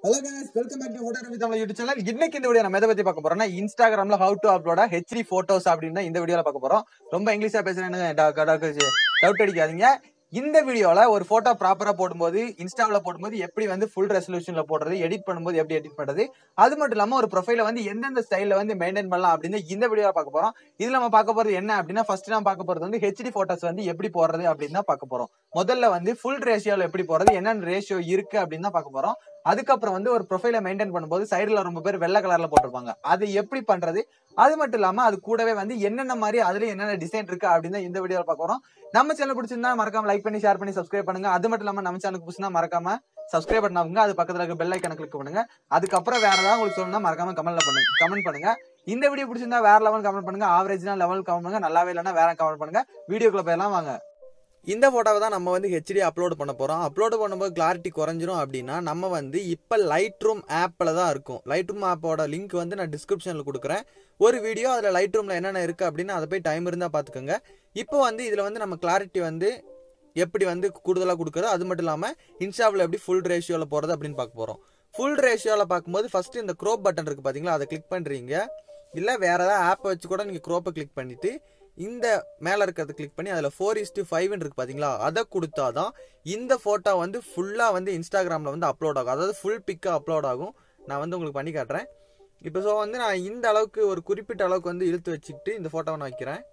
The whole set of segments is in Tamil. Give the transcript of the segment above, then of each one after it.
hello guys welcome back to photo Ravi Tamil YouTube channel இன்னைக்கு இந்த வீடியோ நம்ம எதை பத்தி பார்க்க போறோம்னா இன்ஸ்டாகிராம்ல how to upload HD photos அப்படின்னு தான் இந்த வீடியோல பார்க்க போறோம் ரொம்ப இங்கிலீஷா பேசுறேன்னு டவுட் அடிக்காதீங்க இந்த வீடியோல ஒரு போட்டோ ப்ராப்பரா போடும்போது இன்ஸ்டாவில் போடும்போது எப்படி வந்து ஃபுல் ரெசல்யூஷன்ல போடுறது எடிட் பண்ணும்போது எப்படி எடிட் பண்றது அது மட்டும் இல்லாம ஒரு ப்ரொஃபைல வந்து எந்தெந்த ஸ்டைல்ல வந்து மெயின்டைன் பண்ணலாம் அப்படின்னு இந்த வீடியோல பார்க்க போறோம் இதுல நம்ம பார்க்க போறது என்ன அப்படின்னா ஃபர்ஸ்ட் நம்ம பார்க்க போறது வந்து ஹெச்டி போட்டோஸ் வந்து எப்படி போடுறது அப்படின்னு தான் பார்க்க போறோம் முதல்ல வந்து ஃபுல் ரேஷியோல எப்படி போடுறது என்னென்ன ரேஷியோ இருக்கு அப்படின்னு தான் பார்க்க போறோம் அதுக்கப்புறம் வந்து ஒரு ப்ரொஃபைலை மெயின்டைன் பண்ணும்போது சைடுல ரொம்ப பேர் வெள்ளை கலர்ல போட்டிருப்பாங்க அது எப்படி பண்றது அது மட்டும் இல்லாம அது கூடவே வந்து என்னென்ன மாதிரி அதுல என்னென்ன டிசைன் இருக்கு அப்படின்னு தான் இந்த வீடியோல பார்க்க போறோம் நம்ம சேனல் பிடிச்சிருந்தா மறக்காம லைக் பண்ணி ஷேர் பண்ணி சப்ஸ்கிரைப் பண்ணுங்க அது மட்டும் இல்லாம நம்ம சேனலுக்கு பிடிச்சினா மறக்காம சப்ஸ்கிரைப் பண்ணாங்க அது பக்கத்துல இருக்க பெல் ஐக்கனை கிளிக் பண்ணுங்க அதுக்கப்புறம் வேற ஏதாவது உங்களுக்கு சொல்லணும்னா மறக்காம கமெண்ட்ல பண்ணுங்க கமெண்ட் பண்ணுங்க இந்த வீடியோ பிடிச்சிருந்தா வேற லெவல் கமெண்ட் பண்ணுங்க ஆவரேஜ்னா லெவல் கமெண்ட் பண்ணுங்க நல்லாவே இல்லைன்னா வேற கமெண்ட் பண்ணுங்க வீடியோக்குள்ள போயெல்லாம் வாங்க இந்த ஃபோட்டோவை தான் நம்ம வந்து ஹெச்டி அப்லோட் பண்ண போகிறோம் அப்லோட் பண்ணும்போது கிளாரிட்டி குறைஞ்சிரும் அப்படின்னா நம்ம வந்து இப்போ லைட் ரூம் ஆப்பில் தான் இருக்கும் லைட் ரூம் ஆப்போட லிங்க் வந்து நான் டிஸ்கிரிப்ஷனில் கொடுக்குறேன் ஒரு வீடியோ அதில் லைட் ரூமில் என்னென்ன இருக்குது அப்படின்னு அதை போய் டைம் இருந்தால் பார்த்துக்கோங்க இப்போ வந்து இதில் வந்து நம்ம கிளாரிட்டி வந்து எப்படி வந்து கூடுதலாக கொடுக்குறது அது மட்டும் இல்லாமல் இன்ஸ்டாவில் எப்படி ஃபுல் ரேஷியோவில் போகிறது அப்படின்னு பார்க்க போகிறோம் ஃபுல் ரேஷியோவில் பார்க்கும்போது ஃபஸ்ட்டு இந்த க்ரோப் பட்டன் இருக்குது பார்த்தீங்களா அதை கிளிக் பண்ணுறீங்க இல்லை வேறு ஏதாவது ஆப்பை வச்சு கூட நீங்கள் க்ரோப்பை கிளிக் பண்ணிவிட்டு இந்த மேலே இருக்கிறத கிளிக் பண்ணி அதில் ஃபோர் இஸ்டு ஃபைவ்னு இருக்கு பார்த்தீங்களா அதை கொடுத்தா தான் இந்த ஃபோட்டோ வந்து ஃபுல்லாக வந்து இன்ஸ்டாகிராமில் வந்து அப்லோட் ஆகும் அதாவது ஃபுல் பிக்காக அப்லோட் ஆகும் நான் வந்து உங்களுக்கு பண்ணி காட்டுறேன் இப்போ ஸோ வந்து நான் இந்த அளவுக்கு ஒரு குறிப்பிட்ட அளவுக்கு வந்து இழுத்து வச்சுக்கிட்டு இந்த ஃபோட்டோவை நான் வைக்கிறேன்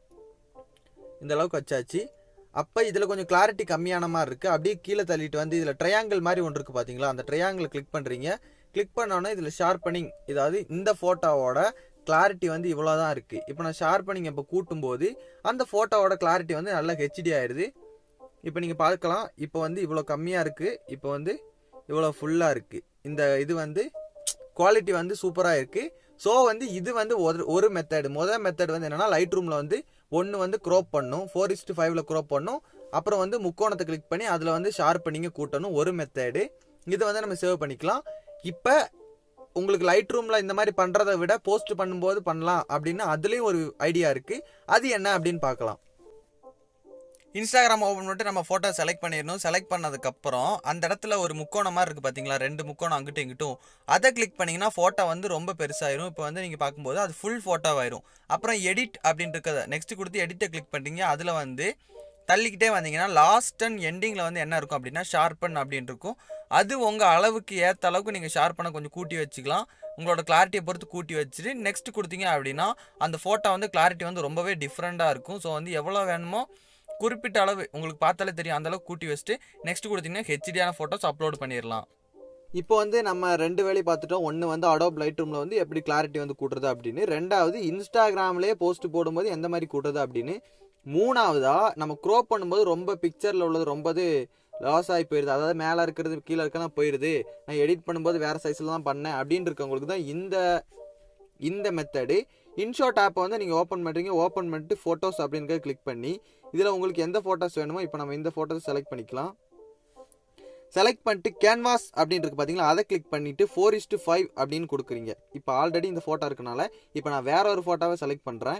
இந்த அளவுக்கு வச்சாச்சு அப்போ இதில் கொஞ்சம் கிளாரிட்டி கம்மியான மாதிரி இருக்குது அப்படியே கீழே தள்ளிட்டு வந்து இதில் ட்ரையாங்கிள் மாதிரி ஒன்று இருக்குது பார்த்தீங்களா அந்த ட்ரையாங்கிள் கிளிக் பண்ணுறீங்க கிளிக் பண்ணோன்னே இதில் ஷார்ப்பனிங் இதாவது இந்த ஃபோட்டோவோட கிளாரிட்டி வந்து இவ்வளோ தான் இருக்குது இப்போ நான் ஷார்ப்பனிங் இப்போ கூட்டும்போது அந்த ஃபோட்டோவோட கிளாரிட்டி வந்து நல்லா ஹெச்டி ஆயிடுது இப்போ நீங்கள் பார்க்கலாம் இப்போ வந்து இவ்வளோ கம்மியாக இருக்குது இப்போ வந்து இவ்வளோ ஃபுல்லாக இருக்குது இந்த இது வந்து குவாலிட்டி வந்து சூப்பராக இருக்குது ஸோ வந்து இது வந்து ஒரு ஒரு மெத்தட் முதல் மெத்தட் வந்து என்னன்னா லைட் ரூமில் வந்து ஒன்று வந்து க்ரோப் பண்ணும் ஃபோர் இஸ்ட்டு ஃபைவ்ல க்ரோப் பண்ணும் அப்புறம் வந்து முக்கோணத்தை கிளிக் பண்ணி அதில் வந்து ஷார்ப்பனிங்க கூட்டணும் ஒரு மெத்தடு இதை வந்து நம்ம சேவ் பண்ணிக்கலாம் இப்போ உங்களுக்கு லைட் ரூமில் இந்த மாதிரி பண்ணுறதை விட போஸ்ட் பண்ணும்போது பண்ணலாம் அப்படின்னு அதுலேயும் ஒரு ஐடியா இருக்குது அது என்ன அப்படின்னு பார்க்கலாம் இன்ஸ்டாகிராம் ஓப்பன் பண்ணிட்டு நம்ம ஃபோட்டோ செலக்ட் பண்ணிடணும் செலக்ட் பண்ணதுக்கப்புறம் அந்த இடத்துல ஒரு முக்கோணம் மாதிரி இருக்குது பார்த்தீங்களா ரெண்டு முக்கோணம் அங்கிட்டும் இங்கிட்டும் அதை கிளிக் பண்ணிங்கன்னா ஃபோட்டோ வந்து ரொம்ப பெருசாயிரும் இப்போ வந்து நீங்கள் பார்க்கும்போது அது ஃபுல் ஃபோட்டோவாயிரும் அப்புறம் எடிட் அப்படின்னு இருக்கிறத நெக்ஸ்ட் கொடுத்து எடிட்டை கிளிக் பண்ணிட்டீங்க அதில் வந்து தள்ளிக்கிட்டே வந்தீங்கன்னா லாஸ்ட் அண்ட் எண்டிங்கில் வந்து என்ன இருக்கும் அப்படின்னா ஷார்ப்பன் அப்படின்னு இருக்கும் அது உங்கள் அளவுக்கு ஏற்ற அளவுக்கு நீங்கள் ஷார்ப்பனை கொஞ்சம் கூட்டி வச்சுக்கலாம் உங்களோட கிளாரிட்டியை பொறுத்து கூட்டி வச்சுட்டு நெக்ஸ்ட் கொடுத்தீங்க அப்படின்னா அந்த ஃபோட்டோ வந்து கிளாரிட்டி வந்து ரொம்பவே டிஃப்ரெண்ட்டாக இருக்கும் ஸோ வந்து எவ்வளோ வேணுமோ குறிப்பிட்ட அளவு உங்களுக்கு பார்த்தாலே தெரியும் அந்த அளவுக்கு கூட்டி வச்சுட்டு நெக்ஸ்ட் கொடுத்தீங்கன்னா ஹெச்டியான ஃபோட்டோஸ் அப்லோட் பண்ணிடலாம் இப்போ வந்து நம்ம ரெண்டு வேலை பார்த்துட்டோம் ஒன்று வந்து அடோப் லைட் ரூமில் வந்து எப்படி கிளாரிட்டி வந்து கூட்டுறது அப்படின்னு ரெண்டாவது இன்ஸ்டாகிராம்லேயே போஸ்ட் போடும்போது எந்த மாதிரி கூட்டுறது அப்படின்னு மூணாவதா நம்ம க்ரோப் பண்ணும்போது ரொம்ப பிக்சரில் உள்ளது ரொம்பது லாஸ் ஆகி போயிடுது அதாவது மேலே இருக்கிறது கீழே இருக்கலாம் போயிடுது நான் எடிட் பண்ணும்போது வேறு சைஸில் தான் பண்ணேன் அப்படின்னு இருக்கவங்களுக்கு தான் இந்த இந்த மெத்தடு இன்ஷாட் ஆப்பை வந்து நீங்கள் ஓப்பன் பண்ணுறீங்க ஓப்பன் பண்ணிட்டு ஃபோட்டோஸ் அப்படின்றத கிளிக் பண்ணி இதில் உங்களுக்கு எந்த ஃபோட்டோஸ் வேணுமோ இப்போ நம்ம இந்த ஃபோட்டோஸ் செலக்ட் பண்ணிக்கலாம் செலக்ட் பண்ணிட்டு கேன்வாஸ் அப்படின்னு இருக்கு பார்த்தீங்களா அதை கிளிக் பண்ணிட்டு ஃபோர் இஸ்டு ஃபைவ் அப்படின்னு கொடுக்குறீங்க இப்போ ஆல்ரெடி இந்த ஃபோட்டோ இருக்கனால இப்போ நான் வேற ஒரு ஃபோட்டோவை செலக்ட் பண்ணுறேன்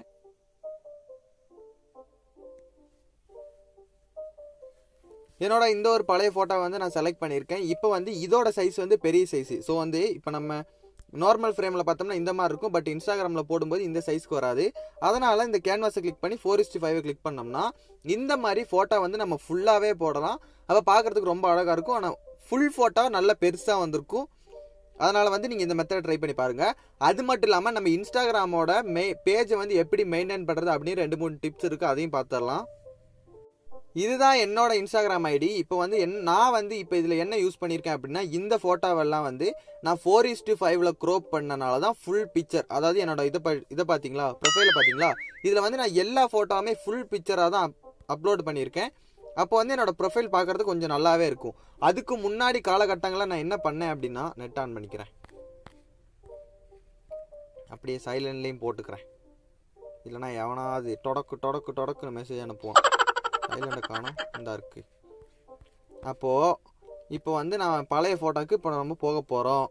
என்னோட இந்த ஒரு பழைய ஃபோட்டோவை வந்து நான் செலக்ட் பண்ணியிருக்கேன் இப்போ வந்து இதோட சைஸ் வந்து பெரிய சைஸ் ஸோ வந்து இப்போ நம்ம நார்மல் ஃப்ரேமில் பார்த்தோம்னா இந்த மாதிரி இருக்கும் பட் இன்ஸ்டாகிராமில் போடும்போது இந்த சைஸ்க்கு வராது அதனால் இந்த கேன்வாஸை கிளிக் பண்ணி ஃபோர் இஸ்டி ஃபைவை கிளிக் பண்ணோம்னா இந்த மாதிரி ஃபோட்டோ வந்து நம்ம ஃபுல்லாகவே போடலாம் அப்போ பார்க்குறதுக்கு ரொம்ப அழகாக இருக்கும் ஆனால் ஃபுல் ஃபோட்டோ நல்ல பெருசாக வந்திருக்கும் அதனால் வந்து நீங்கள் இந்த மெத்தட் ட்ரை பண்ணி பாருங்கள் அது மட்டும் இல்லாமல் நம்ம இன்ஸ்டாகிராமோட மெய் பேஜை வந்து எப்படி மெயின்டைன் பண்ணுறது அப்படின்னு ரெண்டு மூணு டிப்ஸ் இருக்குது அதையும் பார்த்துடலாம் இதுதான் என்னோட இன்ஸ்டாகிராம் ஐடி இப்போ வந்து என் நான் வந்து இப்போ இதில் என்ன யூஸ் பண்ணியிருக்கேன் அப்படின்னா இந்த ஃபோட்டோவெல்லாம் வந்து நான் ஃபோர் இஸ்டு ஃபைவ்ல க்ரோப் பண்ணனால தான் ஃபுல் பிக்சர் அதாவது என்னோட இதை ப இதை பார்த்தீங்களா ப்ரொஃபைலை பார்த்தீங்களா இதில் வந்து நான் எல்லா ஃபோட்டோவுமே ஃபுல் பிக்சராக தான் அப்லோட் பண்ணியிருக்கேன் அப்போ வந்து என்னோட ப்ரொஃபைல் பார்க்குறதுக்கு கொஞ்சம் நல்லாவே இருக்கும் அதுக்கு முன்னாடி காலகட்டங்களில் நான் என்ன பண்ணேன் அப்படின்னா நெட் ஆன் பண்ணிக்கிறேன் அப்படியே சைலண்ட்லேயும் போட்டுக்கிறேன் இல்லைனா எவனாவது டொடக்கு டொடக்கு டொடக்குன்னு மெசேஜ் அனுப்புவான் சைலண்டை காணும் இந்த இருக்கு அப்போது இப்போ வந்து நான் பழைய ஃபோட்டோக்கு இப்போ நம்ம போக போகிறோம்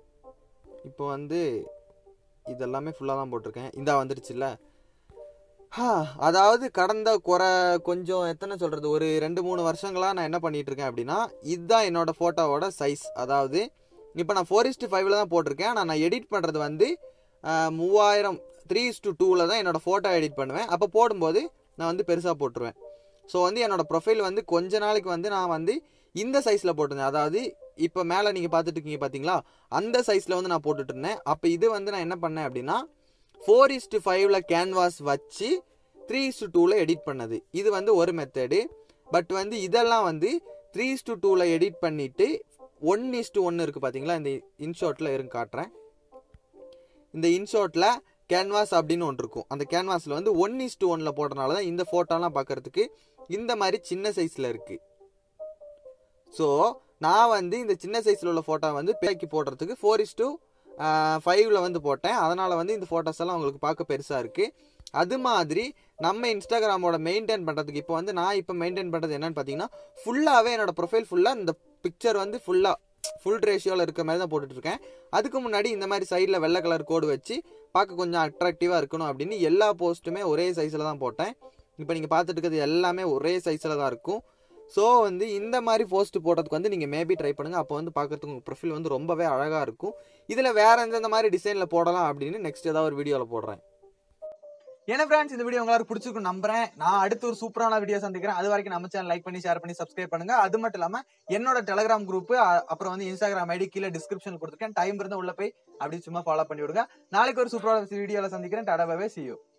இப்போ வந்து இதெல்லாமே ஃபுல்லாக தான் போட்டிருக்கேன் இந்தா வந்துடுச்சுல்ல ஹா, அதாவது கடந்த குறை கொஞ்சம் எத்தனை சொல்றது ஒரு ரெண்டு மூணு வருஷங்களா நான் என்ன பண்ணிட்டு இருக்கேன் அப்படின்னா இதுதான் என்னோட போட்டோவோட சைஸ் அதாவது இப்போ நான் ஃபோர் இஸ்டு ஃபைவ்ல தான் போட்டிருக்கேன் ஆனால் நான் எடிட் பண்ணுறது வந்து ஆஹ், மூவாயிரம் த்ரீ இஸ்டு டூவில் தான் என்னோட ஃபோட்டோ எடிட் பண்ணுவேன் அப்போ போடும்போது நான் வந்து பெருசாக போட்டுருவேன் ஸோ வந்து என்னோட ப்ரொஃபைல் வந்து கொஞ்ச நாளைக்கு வந்து நான் வந்து இந்த சைஸில் போட்டிருந்தேன் அதாவது இப்போ மேலே நீங்கள் பார்த்துட்டு இருக்கீங்க பார்த்தீங்களா அந்த சைஸில் வந்து நான் போட்டுட்டு இருந்தேன் அப்போ இது வந்து நான் என்ன பண்ணேன் அப்படின்னா ஃபோர் இஸ்டு ஃபைவ்ல கேன்வாஸ் வச்சு த்ரீ இஸ்டு டூவில் எடிட் பண்ணது இது வந்து ஒரு மெத்தடு பட் வந்து இதெல்லாம் வந்து த்ரீ இஸ்டு டூவில் எடிட் பண்ணிட்டு ஒன் இஸ்டு ஒன்று இருக்குது பார்த்தீங்களா இந்த இன்ஷாட்டில் இருங்க காட்டுறேன் இந்த இன்ஷாட்டில் கேன்வாஸ் அப்படின்னு ஒன்று இருக்கும் அந்த கேன்வாஸில் வந்து ஒன் இஸ்டு ஒன்னில் போடுறதுனால தான் இந்த ஃபோட்டோலாம் பார்க்கறதுக்கு இந்த மாதிரி சின்ன சைஸில் இருக்குது ஸோ நான் வந்து இந்த சின்ன சைஸில் உள்ள ஃபோட்டோ வந்து பேக்கி போடுறதுக்கு ஃபோர் இஸ் டூ ஃபைவ்ல வந்து போட்டேன் அதனால் வந்து இந்த ஃபோட்டோஸ் எல்லாம் உங்களுக்கு பார்க்க பெருசாக இருக்குது அது மாதிரி நம்ம இன்ஸ்டாகிராமோட மெயின்டைன் பண்ணுறதுக்கு இப்போ வந்து நான் இப்போ மெயின்டைன் பண்ணுறது என்னன்னு பார்த்தீங்கன்னா ஃபுல்லாகவே என்னோட ப்ரொஃபைல் ஃபுல்லாக இந்த பிக்சர் வந்து ஃபுல்லாக ஃபுல் ரேஷியோவில் இருக்க மாதிரி தான் போட்டுட்டு இருக்கேன் அதுக்கு முன்னாடி இந்த மாதிரி சைடில் வெள்ளை கலர் கோடு வச்சு பார்க்க கொஞ்சம் அட்ராக்டிவாக இருக்கணும் அப்படின்னு எல்லா போஸ்ட்டுமே ஒரே சைஸில் தான் போட்டேன் இப்போ நீங்கள் பார்த்துட்டு இருக்கிறது எல்லாமே ஒரே சைஸில் தான் இருக்கும் ஸோ வந்து இந்த மாதிரி போஸ்ட் போடுறதுக்கு வந்து நீங்கள் மேபி ட்ரை பண்ணுங்கள் அப்போ வந்து பார்க்கறதுக்கு உங்கள் ப்ரொஃபைல் வந்து ரொம்பவே அழகாக இருக்கும் இதில் வேற எந்தெந்த மாதிரி டிசைனில் போடலாம் அப்படின்னு நெக்ஸ்ட் ஏதாவது ஒரு வீடியோவில் போடுறேன் ஏன்னா ஃப்ரெண்ட்ஸ் இந்த வீடியோ உங்களுக்கு பிடிச்சிருக்கும் நம்புறேன் நான் அடுத்து ஒரு சூப்பரான வீடியோ சந்திக்கிறேன் அது வரைக்கும் நம்ம சேனல் லைக் பண்ணி ஷேர் பண்ணி சப்ஸ்கிரைப் பண்ணுங்க அது மட்டும் இல்லாம என்னோட டெலிகிராம் குரூப் அப்புறம் வந்து இன்ஸ்டாகிராம் ஐடி கீழே டிஸ்கிரிப்ஷன் கொடுத்துருக்கேன் டைம் இருந்தா உள்ள போய் அப்படி சும்மா ஃபாலோ பண்ணி விடுங்க நாளைக்கு ஒரு சூப்பரான வீடியோல சந்திக்கிறேன் டாடா பாபே see you